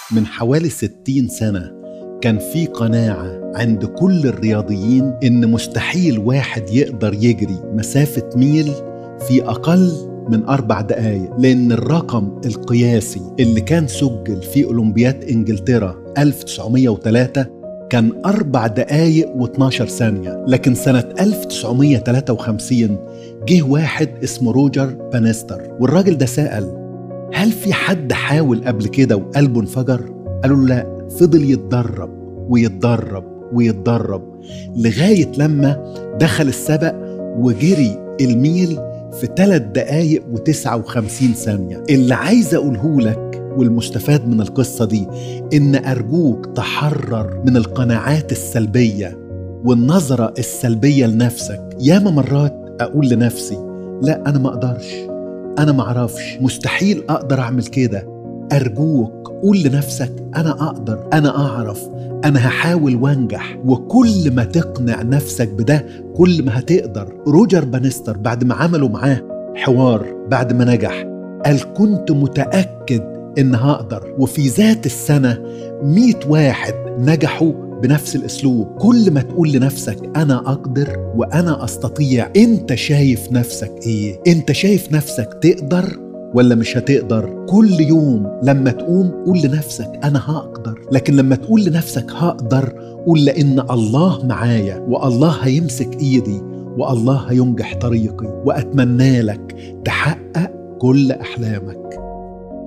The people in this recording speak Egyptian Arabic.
من حوالي 60 سنة كان في قناعة عند كل الرياضيين إن مستحيل واحد يقدر يجري مسافة ميل في أقل من أربع دقايق لأن الرقم القياسي اللي كان سجل في أولمبياد إنجلترا 1903 كان أربع دقايق و12 ثانية لكن سنة 1953 جه واحد اسمه روجر بانستر والراجل ده سأل هل في حد حاول قبل كده وقلبه انفجر؟ قالوا له لا فضل يتدرب ويتدرب ويتدرب لغاية لما دخل السبق وجري الميل في 3 دقايق و59 ثانية اللي عايز أقوله لك والمستفاد من القصة دي إن أرجوك تحرر من القناعات السلبية والنظرة السلبية لنفسك ياما مرات أقول لنفسي لا أنا ما أقدرش أنا ما أعرفش مستحيل أقدر أعمل كده أرجوك قول لنفسك أنا أقدر أنا أعرف أنا هحاول وأنجح وكل ما تقنع نفسك بده كل ما هتقدر روجر بانستر بعد ما عملوا معاه حوار بعد ما نجح قال كنت متأكد إن هقدر وفي ذات السنة مئة واحد نجحوا بنفس الاسلوب كل ما تقول لنفسك انا اقدر وانا استطيع انت شايف نفسك ايه انت شايف نفسك تقدر ولا مش هتقدر كل يوم لما تقوم قول لنفسك انا هقدر لكن لما تقول لنفسك هقدر قول لان الله معايا والله هيمسك ايدي والله هينجح طريقي واتمنى لك تحقق كل احلامك